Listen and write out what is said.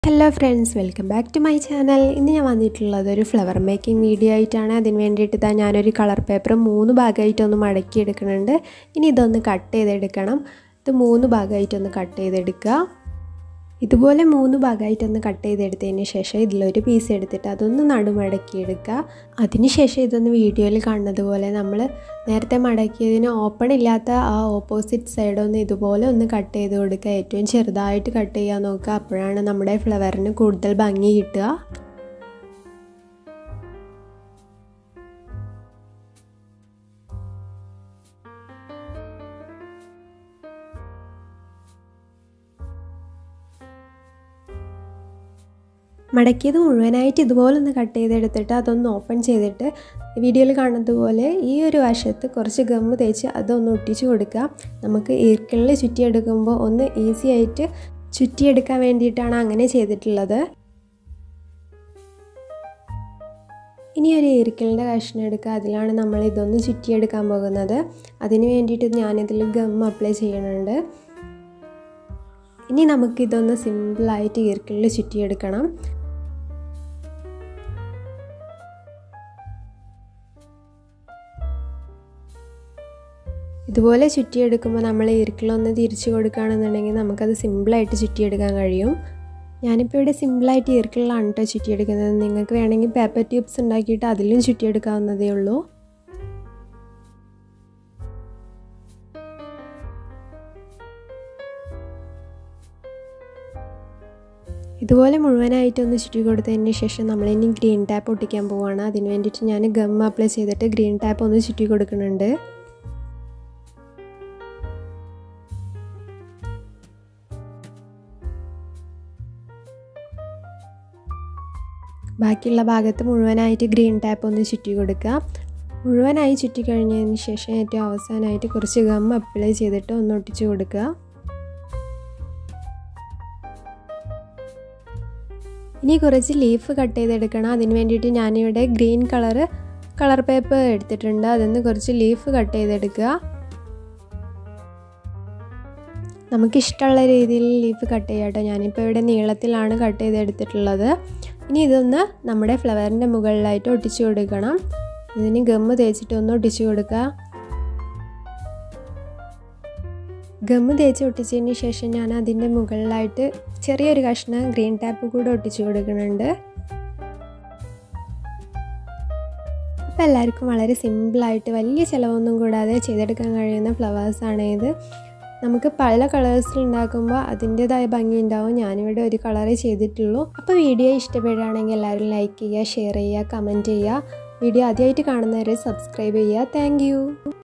hello friends welcome back to my channel ഇന്ന് ഞാൻ വന്നിട്ടുള്ളത് ഒരു ഫ്ലവർ മേക്കിംഗ് വീഡിയോ ആയിട്ടാണ് അതിന് വേണ്ടിയിട്ട് ഇതാ ഞാനൊരു കളർ പേപ്പർ മൂന്ന് ഭാഗമായിട്ടൊന്ന് മടക്കി എടുക്കുന്നുണ്ട് ഇനി ഇതൊന്ന് കട്ട് ചെയ്തെടുക്കണം ഇത് മൂന്ന് ഭാഗമായിട്ടൊന്ന് കട്ട് ചെയ്തെടുക്കുക ഇതുപോലെ മൂന്ന് ഭാഗമായിട്ടൊന്ന് കട്ട് ചെയ്തെടുത്തതിന് ശേഷം ഇതിലൊരു പീസ് എടുത്തിട്ട് അതൊന്ന് നടുമടക്കി എടുക്കുക അതിനുശേഷം ഇതൊന്ന് വീഡിയോയിൽ കാണുന്നത് പോലെ നമ്മൾ നേരത്തെ മടക്കിയതിന് ഓപ്പൺ ഇല്ലാത്ത ആ ഓപ്പോസിറ്റ് സൈഡ് ഒന്ന് ഇതുപോലെ ഒന്ന് കട്ട് ചെയ്ത് കൊടുക്കുക ഏറ്റവും ചെറുതായിട്ട് കട്ട് ചെയ്യാൻ നോക്കുക അപ്പോഴാണ് നമ്മുടെ ഫ്ലവറിന് കൂടുതൽ ഭംഗി കിട്ടുക മടക്കിയത് മുഴുവനായിട്ട് ഇതുപോലെ ഒന്ന് കട്ട് ചെയ്തെടുത്തിട്ട് അതൊന്ന് ഓപ്പൺ ചെയ്തിട്ട് വീഡിയോയിൽ കാണുന്നത് പോലെ ഈ ഒരു വശത്ത് കുറച്ച് ഗമ്മ് തേച്ച് അതൊന്ന് ഒട്ടിച്ച് കൊടുക്കുക നമുക്ക് ഈർക്കിളിൽ ചുറ്റിയെടുക്കുമ്പോൾ ഒന്ന് ഈസി ആയിട്ട് ചുറ്റിയെടുക്കാൻ വേണ്ടിയിട്ടാണ് അങ്ങനെ ചെയ്തിട്ടുള്ളത് ഇനി ഒരു ഈർക്കിളിൻ്റെ കഷ്ണം എടുക്കുക അതിലാണ് നമ്മൾ ഇതൊന്ന് ചുറ്റിയെടുക്കാൻ പോകുന്നത് അതിന് വേണ്ടിയിട്ട് ഞാനിതിൽ ഗം അപ്ലൈ ചെയ്യണുണ്ട് ഇനി നമുക്കിതൊന്ന് സിമ്പിളായിട്ട് ഈർക്കിളിൽ ചുറ്റിയെടുക്കണം ഇതുപോലെ ചുറ്റിയെടുക്കുമ്പോൾ നമ്മൾ ഈർക്കിളൊന്ന് തിരിച്ചു കൊടുക്കുകയാണെന്നുണ്ടെങ്കിൽ നമുക്കത് സിമ്പിളായിട്ട് ചുറ്റിയെടുക്കാൻ കഴിയും ഞാനിപ്പോൾ ഇവിടെ സിമ്പിളായിട്ട് ഈർക്കിളിലാണ് കേട്ടോ ചുറ്റിയെടുക്കുന്നത് നിങ്ങൾക്ക് വേണമെങ്കിൽ പേപ്പർ ട്യൂബ്സ് ഉണ്ടാക്കിയിട്ട് അതിലും ചുറ്റിയെടുക്കാവുന്നതേ ഉള്ളൂ ഇതുപോലെ മുഴുവനായിട്ടൊന്ന് ചുറ്റി കൊടുത്തതിന് ശേഷം നമ്മളിനി ഗ്രീൻ ടാപ്പ് ഒട്ടിക്കാൻ പോവുകയാണ് അതിന് വേണ്ടിയിട്ട് ഞാൻ ഗം അപ്ലൈ ചെയ്തിട്ട് ഗ്രീൻ ടാപ്പ് ഒന്ന് ചുറ്റി കൊടുക്കുന്നുണ്ട് ബാക്കിയുള്ള ഭാഗത്ത് മുഴുവനായിട്ട് ഗ്രീൻ ടാപ്പ് ഒന്ന് ചുറ്റി കൊടുക്കുക മുഴുവനായി ചുറ്റി കഴിഞ്ഞതിന് ശേഷം ഏറ്റവും അവസാനമായിട്ട് കുറച്ച് ഗം അപ്ലൈ ചെയ്തിട്ട് ഒന്ന് ഒട്ടിച്ചു കൊടുക്കുക ഇനി കുറച്ച് ലീഫ് കട്ട് ചെയ്തെടുക്കണം അതിന് വേണ്ടിയിട്ട് ഞാനിവിടെ ഗ്രീൻ കളറ് കളർ പേപ്പർ എടുത്തിട്ടുണ്ട് അതിൽ കുറച്ച് ലീഫ് കട്ട് ചെയ്തെടുക്കുക നമുക്കിഷ്ടമുള്ള രീതിയിൽ ലീഫ് കട്ട് ചെയ്യാം കേട്ടോ ഞാനിപ്പോൾ ഇവിടെ നീളത്തിലാണ് കട്ട് ചെയ്തെടുത്തിട്ടുള്ളത് ഇനി ഇതൊന്ന് നമ്മുടെ ഫ്ലവറിൻ്റെ മുകളിലായിട്ട് ഒട്ടിച്ചു കൊടുക്കണം ഇതിന് ഗമ്മ് തേച്ചിട്ട് ഒന്ന് ഒട്ടിച്ചു കൊടുക്കുക ഗമ്മ് തേച്ച് ഒട്ടിച്ചതിന് ശേഷം ഞാൻ അതിൻ്റെ മുകളിലായിട്ട് ചെറിയൊരു കഷ്ണം ഗ്രീൻ ടാപ്പ് കൂടെ ഒട്ടിച്ചു കൊടുക്കുന്നുണ്ട് അപ്പോൾ എല്ലാവർക്കും വളരെ സിമ്പിളായിട്ട് വലിയ ചിലവൊന്നും കൂടാതെ ചെയ്തെടുക്കാൻ കഴിയുന്ന ഫ്ലവേഴ്സാണ് ഇത് നമുക്ക് പല കളേഴ്സിൽ ഉണ്ടാക്കുമ്പോൾ അതിൻ്റെതായ ഭംഗി ഉണ്ടാവും ഞാനിവിടെ ഒരു കളറേ ചെയ്തിട്ടുള്ളൂ അപ്പോൾ വീഡിയോ ഇഷ്ടപ്പെടുകയാണെങ്കിൽ എല്ലാവരും ലൈക്ക് ചെയ്യുക ഷെയർ ചെയ്യുക കമൻറ്റ് ചെയ്യുക വീഡിയോ ആദ്യമായിട്ട് കാണുന്നവരെ സബ്സ്ക്രൈബ് ചെയ്യുക താങ്ക്